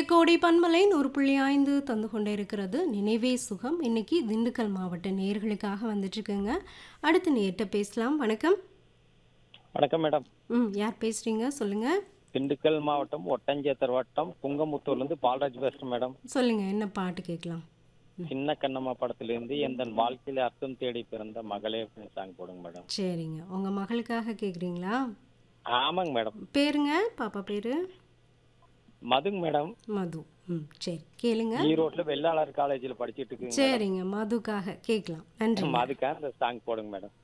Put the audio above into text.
கோடை பன்மலை நூறு புள்ளி ஐந்து தந்து கொண்டே இருக்கிறது நினைவே சுகம் இன்னைக்கு திண்டுக்கல் மாவட்ட நேர்களுக்காக வந்துட்டு இருக்குங்க அடுத்து நேர்கிட்ட பேசலாம் வணக்கம் வணக்கம் மேடம் ம் யார் பேசுறீங்க சொல்லுங்க திண்டுக்கல் மாவட்டம் ஒட்டஞ்சேத்தர் வட்டம் குங்கமுத்தூர்லேருந்து பாலராஜ் பேசுகிறேன் மேடம் சொல்லுங்க என்ன பாட்டு கேட்கலாம் சின்ன கண்ணம்மா படத்துலேருந்து எந்த வாழ்க்கையில அர்த்தம் தேடி பிறந்த மகளே அப்படின்னு சாங் போடுங்க மேடம் சரிங்க உங்க மகளுக்காக கேட்குறீங்களா ஆமாங்க மேடம் பேருங்க பாப்பா பேரு மதுங்க மேடம் மது ம் சரி கேளுங்க ஈரோட்ல வெள்ளாளர் காலேஜில் படிச்சிட்டு இருக்குங்க சரிங்க மதுக்காக கேட்கலாம் நன்றி அதுக்காக இந்த சாங் போடுங்க மேடம்